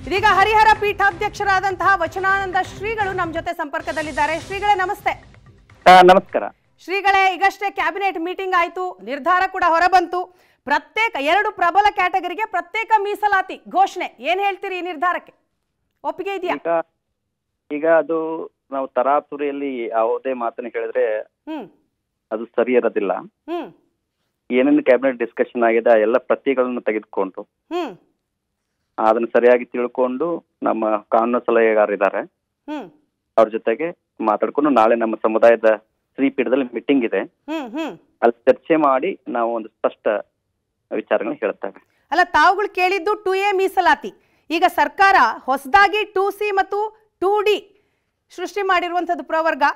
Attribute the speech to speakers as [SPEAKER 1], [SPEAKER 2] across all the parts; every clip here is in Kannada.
[SPEAKER 1] ಇದೀಗ ಹರಿಹರ ಪೀಠಾಧ್ಯಕ್ಷರಾದಂತಹ ವಚನಾನಂದ ಶ್ರೀಗಳು ನಮ್ಮ ಜೊತೆ ಸಂಪರ್ಕದಲ್ಲಿದ್ದಾರೆ ಶ್ರೀಗಳೇ ನಮಸ್ತೆ
[SPEAKER 2] ಆ, ನಮಸ್ಕಾರ
[SPEAKER 1] ಶ್ರೀಗಳೇ ಈಗಷ್ಟೇ ಕ್ಯಾಬಿನೆಟ್ ಮೀಟಿಂಗ್ ಆಯಿತು ನಿರ್ಧಾರ ಕೂಡ ಹೊರಬಂತು ಪ್ರತ್ಯೇಕ ಎರಡು ಪ್ರಬಲ ಕ್ಯಾಟಗರಿಗೆ ಪ್ರತ್ಯೇಕ ಮೀಸಲಾತಿ ಘೋಷಣೆ ಏನ್ ಹೇಳ್ತೀರಿ ಈ ನಿರ್ಧಾರಕ್ಕೆ ಒಪ್ಪಿಗೆ ಇದೆಯಾ
[SPEAKER 2] ಈಗ ಈಗ ಅದು ನಾವು ತರಾತುರಿಯಲ್ಲಿ ಯಾವುದೇ ಮಾತನ್ನ ಹೇಳಿದ್ರೆ
[SPEAKER 1] ಹ್ಮ್
[SPEAKER 2] ಅದು ಸರಿ ಇರೋದಿಲ್ಲ
[SPEAKER 1] ಹ್ಮ್
[SPEAKER 2] ಏನೇನು ಕ್ಯಾಬಿನೆಟ್ ಡಿಸ್ಕಷನ್ ಆಗಿದೆ ಆ ಎಲ್ಲ ಪ್ರತಿಗಳನ್ನು ತೆಗೆದುಕೊಂಡು
[SPEAKER 1] ಹ್ಮ್
[SPEAKER 2] ಅದನ್ನ ಸರಿಯಾಗಿ ತಿಳ್ಕೊಂಡು ನಮ್ಮ ಕಾನೂನು ಸಲಹೆಗಾರಿದ್ದಾರೆ
[SPEAKER 1] ಹ್ಮ್
[SPEAKER 2] ಅವ್ರ ಜೊತೆಗೆ ಮಾತಾಡ್ಕೊಂಡು ನಾಳೆ ನಮ್ಮ ಸಮುದಾಯದ ಶ್ರೀಪೀಠದಲ್ಲಿ ಮೀಟಿಂಗ್ ಇದೆ
[SPEAKER 1] ಹ್ಮ್ ಹ್ಮ್
[SPEAKER 2] ಅಲ್ಲಿ ಚರ್ಚೆ ಮಾಡಿ ನಾವು ಒಂದು ಸ್ಪಷ್ಟ ವಿಚಾರಗಳನ್ನ ಹೇಳ್ತೇವೆ
[SPEAKER 1] ಅಲ್ಲ ತಾವುಗಳು ಕೇಳಿದ್ದು ಟು ಎ ಮೀಸಲಾತಿ ಈಗ ಸರ್ಕಾರ ಹೊಸದಾಗಿ ಟೂ ಸಿ ಮತ್ತು ಟೂ ಡಿ ಸೃಷ್ಟಿ ಮಾಡಿರುವಂಥದ್ದು ಪ್ರವರ್ಗ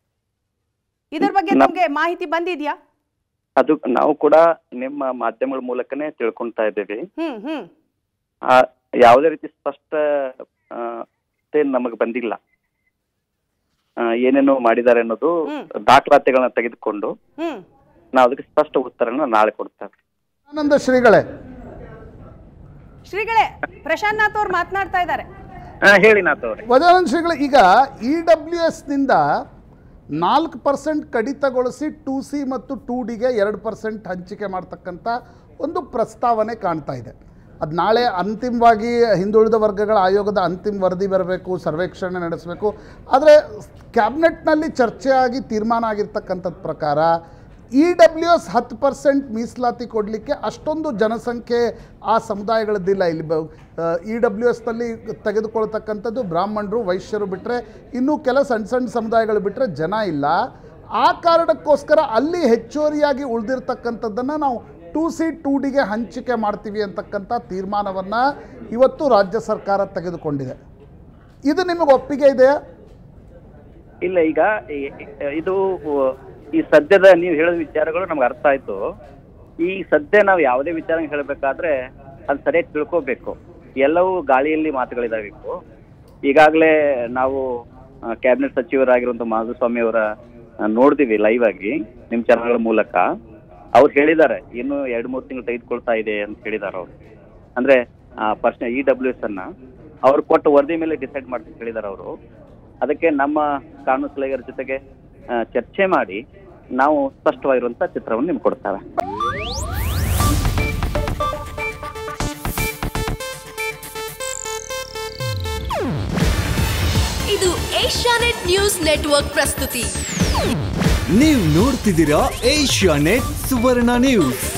[SPEAKER 1] ಇದರ ಬಗ್ಗೆ
[SPEAKER 2] ನಮ್-
[SPEAKER 1] ನಮಗೆ ಮಾಹಿತಿ ಬಂದಿದ್ಯಾ
[SPEAKER 2] ಅದು ನಾವು ಕೂಡ ನಿಮ್ಮ ಮಾಧ್ಯಮಗಳ ಮೂಲಕನೇ ತಿಳ್ಕೊಂತಾ ಇದ್ದೇವೆ
[SPEAKER 1] ಹ್ಮ್ ಹ್ಮ್
[SPEAKER 2] ಆ, ಯಾವುದೇ ರೀತಿ ಸ್ಪಷ್ಟ ಆ, ತೆ ನಮಗೆ ಬಂದಿಲ್ಲ ಆ, ಏನೇನು ಮಾಡಿದ್ದಾರೆ ಅನ್ನೋದು
[SPEAKER 1] ಹ್ಮ್.
[SPEAKER 2] ದಾಖಲಾತಿಗಳನ್ನ ತೆಗೆದುಕೊಂಡು
[SPEAKER 1] ಹ್ಮ್
[SPEAKER 2] ನಾವು ಅದಕ್ಕೆ ಸ್ಪಷ್ಟ ಉತ್ತರನ ನಾಳೆ ಕೊಡ್ತೇವೆ
[SPEAKER 3] ಆನಂದ ಶ್ರೀಗಳೇ
[SPEAKER 1] ಶ್ರೀಗಳೇ ಪ್ರಶಾಂತ್ ನಾಥ್ ಅವ್ರು ಮಾತನಾಡ್ತಾ ಇದ್ದಾರೆ
[SPEAKER 2] ಹೇಳಿ ನಾಥ್ ಅವ್ರೆ
[SPEAKER 3] ವಜಾನಂದ ಶ್ರೀಗಳೇ ಈಗ ಇ ಡಬ್ಲ್ಯೂ ಎಸ್ನಿಂದ ನಾಲ್ಕು ಪರ್ಸೆಂಟ್ ಕಡಿತಗೊಳಿಸಿ ಟೂ ಸಿ ಮತ್ತು ಟೂ ಡಿಗೆ ಎರಡು ಪರ್ಸೆಂಟ್ ಹಂಚಿಕೆ ಮಾಡ್ತಕ್ಕಂಥ ಒಂದು ಪ್ರಸ್ತಾವನೆ ಕಾಣ್ತಾ ಇದೆ ಅದು ನಾಳೆ ಅಂತಿಮವಾಗಿ ಹಿಂದುಳಿದ ವರ್ಗಗಳ ಆಯೋಗದ ಅಂತಿಮ ವರದಿ ಬರಬೇಕು ಸರ್ವೇಕ್ಷಣೆ ನಡೆಸಬೇಕು ಆದರೆ ಕ್ಯಾಬಿನೆಟ್ನಲ್ಲಿ ಚರ್ಚೆ ಆಗಿ ತೀರ್ಮಾನ ಆಗಿರ್ತಕ್ಕಂಥದ್ದು ಪ್ರಕಾರ ಇ ಡಬ್ಲ್ಯೂ ಎಸ್ ಹತ್ತು ಪರ್ಸೆಂಟ್ ಮೀಸಲಾತಿ ಕೊಡಲಿಕ್ಕೆ ಅಷ್ಟೊಂದು ಜನಸಂಖ್ಯೆ ಆ ಸಮುದಾಯಗಳದ್ದಿಲ್ಲ ಇಲ್ಲಿ ಬ ಇ ಡಬ್ಲ್ಯೂ ಎಸ್ನಲ್ಲಿ ತೆಗೆದುಕೊಳ್ತಕ್ಕಂಥದ್ದು ಬ್ರಾಹ್ಮಣರು ವೈಶ್ಯರು ಬಿಟ್ಟರೆ ಇನ್ನೂ ಕೆಲ ಸಣ್ಣ ಸಣ್ಣ ಸಮುದಾಯಗಳು ಬಿಟ್ಟರೆ ಜನ ಇಲ್ಲ ಆ ಕಾರಣಕ್ಕೋಸ್ಕರ ಅಲ್ಲಿ ಹೆಚ್ಚುವರಿಯಾಗಿ ಉಳಿದಿರ್ತಕ್ಕಂಥದ್ದನ್ನು ನಾವು ಟೂ ಸಿ ಟೂ ಡಿಗೆ ಹಂಚಿಕೆ ಮಾಡ್ತೀವಿ ಅಂತಕ್ಕಂಥ ತೀರ್ಮಾನವನ್ನು ಇವತ್ತು ರಾಜ್ಯ ಸರ್ಕಾರ ತೆಗೆದುಕೊಂಡಿದೆ ಇದು ನಿಮಗೆ ಒಪ್ಪಿಗೆ ಇದೆಯಾ
[SPEAKER 2] ಇಲ್ಲ ಈಗ ಈ- ಇದು ಈ ಸದ್ಯದ ನೀವು ಹೇಳಿದ ವಿಚಾರಗಳು ನಮ್ಗೆ ಅರ್ಥ ಆಯ್ತು ಈ ಸದ್ಯ ನಾವು ಯಾವುದೇ ವಿಚಾರ ಹೇಳಬೇಕಾದ್ರೆ ಅದು ಸರಿಯಾಗಿ ತಿಳ್ಕೋಬೇಕು ಎಲ್ಲವೂ ಗಾಳಿಯಲ್ಲಿ ಮಾತುಗಳಿದಾವಿತ್ತು ಈಗಾಗಲೇ ನಾವು ಕ್ಯಾಬಿನೆಟ್ ಸಚಿವರಾಗಿರುವಂಥ ಮಾಧುಸ್ವಾಮಿ ಅವರ ನೋಡ್ತೀವಿ ಲೈವ್ ಆಗಿ ನಿಮ್ಮ ಚಾನಲ್ಗಳ ಮೂಲಕ ಅವ್ರು ಹೇಳಿದ್ದಾರೆ ಇನ್ನು ಎರಡು ಮೂರು ತಿಂಗಳು ತೆಗೆದುಕೊಳ್ತಾ ಇದೆ ಅಂತ ಹೇಳಿದ್ದಾರೆ ಅವರು ಅಂದ್ರೆ ಪರ್ಸನ್ ಇ ಡಬ್ಲ್ಯೂ ಎಸ್ ಅನ್ನ ಅವ್ರು ಕೊಟ್ಟ ವರದಿ ಮೇಲೆ ಡಿಸೈಡ್ ಮಾಡ್ತೀನಿ ಹೇಳಿದ್ದಾರೆ ಅವರು ಅದಕ್ಕೆ ನಮ್ಮ ಕಾನೂನು ಸಲಹೆಗಾರ ಜೊತೆಗೆ ಆ, ಚರ್ಚೆ ಮಾಡಿ ನಾವು ಸ್ಪಷ್ಟವಾಗಿರುವಂತ ಚಿತ್ರವನ್ನು ನಿಮ್ಗೆ ಕೊಡ್ತೇವೆ
[SPEAKER 4] ಇದು ಏಷ್ಯಾನೆಟ್ ನ್ಯೂಸ್ ನೆಟ್ವರ್ಕ್ ಪ್ರಸ್ತುತಿ
[SPEAKER 5] ನೀವು ನೋಡ್ತಿದ್ದೀರಾ ಏಷ್ಯಾ ನೆಟ್ ಸುವರ್ಣ ನ್ಯೂಸ್